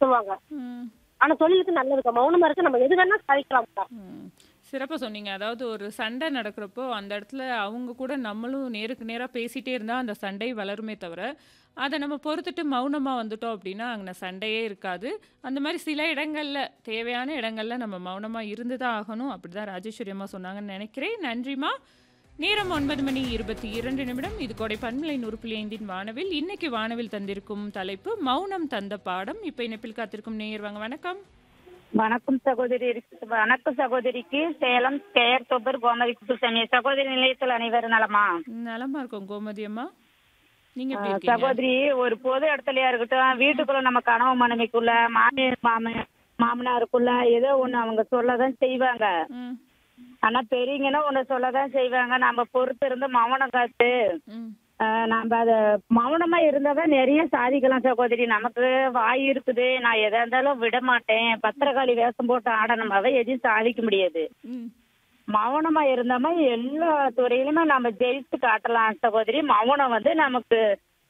சொல்லுவாங்க ம். ஆனா தொழிலுக்கு நல்லதுக்கா மௌனமா இருக்கு நம்ம எது வேணா சாதிக்கலாம்க்கா ம். சிறப்பா சொன்னீங்க. அதாவது ஒரு சண்டை நடக்கிறப்போ, அந்த இடத்துல அவங்க கூட நம்மளும் நேருக்கு நேரா பேசிட்டே இருந்தா, அந்த சண்டை வளருமே தவிர, அத நம்ம பொறுத்துட்டு மௌனமா வந்துட்டோம் அப்படின்னா, அங்க சண்டையே இருக்காது. அந்த மாரி சில இடங்கள்ல, தேவையான இடங்கள்ல நம்ம மௌனமா இருந்து தான் ஆகணும். அப்படிதான் ராஜேஸ்வரி அம்மா சொன்னாங்கன்னு நெனைக்கிறேன். நன்றிம்மா. நேரம் 9 மணி 22 நிமிடம். இது கோடை பண்பலை 100.5 வானவில். இன்னைக்கு வானவில் தந்திருக்கும் தலைப்பு மௌனம் தந்த பாடம். இப்ப இணைப்பில் காத்திருக்கும் நேயர் வாங்க வணக்கம். வணக்கம் சகோதரி வணக்கம் சகோதரிக்கு சேலம் கேஆர் தொபர் கோமதி குப்புசாமி சகோதரி நிலையத்தில் அனைவரும் நலமா நலமா இருக்கோம் கோமதி அம்மா. நீங்க எப்படி ஆஹ் இருக்கீங்க? சகோதரி ஒரு பொது இடத்துலயா இருக்கட்டும் வீட்டுக்குள்ள நம்ம கனவு மனைவிக்குள்ள மாமியார் மாம மாமனாருக்குள்ள ஏதோ ஒண்ணு அவங்க சொல்லதான் செய்வாங்க ம். ஆனா பெரியங்கன்னா ஒண்ணு சொல்லதான் செய்வாங்க நம்ம பொறுத்து இருந்து மௌனம் காத்து ம். ஆஹ் நம்ம அத மௌனமா இருந்தாதான் நிறைய சாதிக்கலாம் சகோதரி நமக்கு வாய் இருக்குது நான் எதா இருந்தாலும் விட மாட்டேன் பத்திரகாளி வேஷம் போட்டு ஆடணுமாவே எதையும் சாதிக்க முடியாது ம். மௌனமா இருந்தோமா எல்லா துறையிலுமே நம்ம ஜெயித்து காட்டலாம் சகோதரி மௌனம் வந்து நமக்கு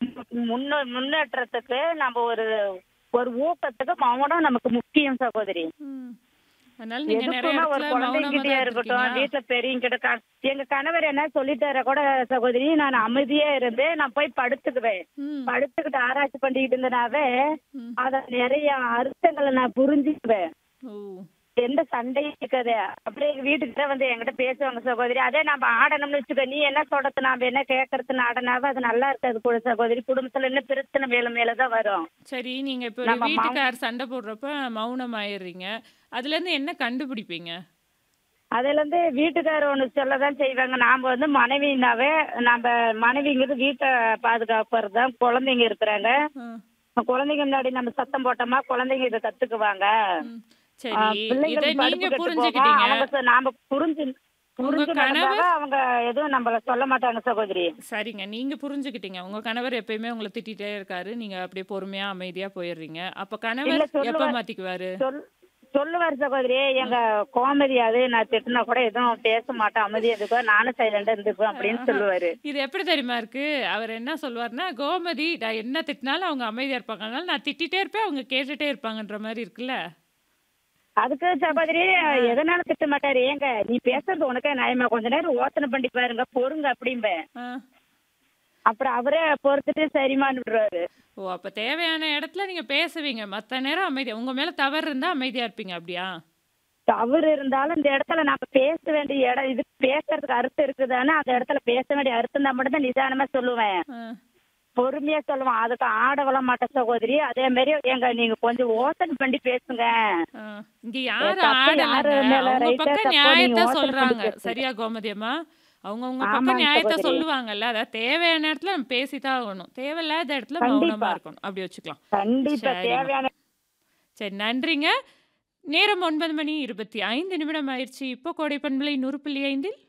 முன்ன முன்னேற்றத்துக்கு நம்ம ஒரு ஒரு ஊக்கத்துக்கு மௌனம் நமக்கு முக்கியம் சகோதரி ம். அதனால நீங்க நிறைய எதுக்குமே ஒரு இடத்துல மௌனமா குழந்தைகிட்டே தான் இருக்கட்டும் இருக்கீங்களா? வீட்டுல பெரியவங்க கிட்ட கா- எங்க கணவர் என்ன சொல்லிட்டார கூட சகோதரி நான் அமைதியா இருந்து நான் போய் படுத்துக்குவேன் ம். படுத்துக்கிட்டு ஆராய்ச்சி பண்ணிக்கிட்டு இருந்தனாவே ம். அத நிறைய அர்த்தங்களை நான் புரிஞ்சுக்குவேன் ஓ. எந்த சண்டையும் இருக்காது அப்படியே எங்க வீட்டுக்கிட்ட வந்து என்கிட்ட பேசுவாங்க சகோதரி அதே நம்ம ஆடணும்னு வச்சுக்கோ நீ என்ன சொல்றது நாம என்ன கேட்கறதுன்னு ஆடனாவே அது நல்லா இருக்காது கூட சகோதரி குடும்பத்துல இன்னும் பிரச்சனை மேல மேலதான் வரும் சரி நீங்க இப்போ ஒரு நம்ம மௌ- வீட்டுக்கார் சண்டை போடுறப்ப மௌனம் ஆயிடுறீங்க. அதுல இருந்து என்ன கண்டுபிடிப்பீங்க? அதுல இருந்து வீட்டுக்காரர் ஒண்ணு சொல்லதான் செய்வாங்க நாம வந்து மனைவினாவே நம்ம மனைவிங்கிறது வீட்டை பாதுகாப்புறது தான் குழந்தைங்க இருக்கிறாங்க ஆ. குழந்தைங்க முன்னாடி நம்ம சத்தம் போட்டோமா குழந்தைங்க இதை கத்துக்குவாங்க ம். ஆ, சரி பிள்ளைங்களுக்கு இதை படிப்பு நீங்க கெட்டு போகும். புரிஞ்சுக்கிட்டீங்க. அவங்க சொ- நாம புரிஞ்சு புரிஞ்சு கணவர்? நடந்தாவே அவங்க எதுவும் நம்மள சொல்ல மாட்டாங்க சகோதரி சரிங்க நீங்க புரிஞ்சுக்கிட்டீங்க. உங்க கணவர் எப்பயுமே உங்களை திட்டிட்டே இருக்காரு. நீங்க அப்படியே பொறுமையா அமைதியா போயிடுறீங்க. அப்ப இல்ல கணவர் எப்ப சொல்லுவார் மாத்திக்குவாரு? சொல் சொல்லுவார் சகோதரி எங்க கோமதி அது நான் திட்டினா கூட எதுவும் பேச மாட்டேன் அமைதியா இருக்கும் நானும் சைலண்டா இருந்துக்குவேன் அப்படின்னு சொல்லுவாரு இது எப்படி தெரியுமா இருக்கு? அவர் என்ன சொல்வாருன்னா, கோமதி நான் என்ன திட்டினாலும் அவங்க அமைதியா இருப்பாங்க. அதனால நான் திட்டிட்டே இருப்பேன், அவங்க கேட்டுட்டே இருப்பாங்கன்ற மாரி இருக்குல்ல? அதுக்கு சகோதரி எதனால திட்ட மாட்டாரு ஏங்க நீ பேசுறது உனக்கே நியாயமா கொஞ்ச நேரம் யோசனை பண்ணி பாருங்க பொறுங்க அப்படிம்பேன் ஆ. அப்புறம் அவரே பொறுத்துட்டு சரிமான்னு விடுறாரு ஓ! அப்ப தேவையான இடத்துல நீங்க பேசுவீங்க. மத்த நேரம் அமைதியா உங்க மேல தவறு இருந்தா அமைதியா இருப்பீங்க அப்படியா? தவறு இருந்தாலும் இந்த இடத்துல நாம பேச வேண்டிய இடம் இது பேசுறதுக்கு அர்த்தம் இருக்குதானே அந்த இடத்துல பேச வேண்டிய அர்த்தம் தான் மட்டும் தான் நிதானமா சொல்லுவேன் ஆ. பொறுமையா சொல்லுவேன் அதுக்கு ஆட விட மாட்டேன் சகோதரி அதே மாதிரி எங்க நீங்க கொஞ்சம் யோசனை பண்ணி பேசுங்க ஆ. இங்க யாரும் தப்பு யாரு ஆடலைங்க. மேல அவங்க ரைட்டா பக்கம் தப்பா நியாயத்த நீங்க யோசனை பண்ணி சொல்றாங்க. பேசுங்க. சரியா கோமதி அம்மா? அவங்கவங்க ஆமாங்க பக்கம் நியாயத்த சகோதரி. சொல்லுவாங்கல்ல. அதாவது தேவையான இடத்துல நம்ம பேசித்தான் ஆகணும். தேவையில்லாத இடத்துல மௌனமா கண்டிப்பா. இருக்கணும். அப்படி வச்சுக்கலாம். கண்டிப்பா சரிம்மா. தேவையான சரி நன்றிங்க. நேரம் 9 மணி 25 நிமிடம் ஆயிருச்சு. இப்போ கோடை பண்பலை 100.5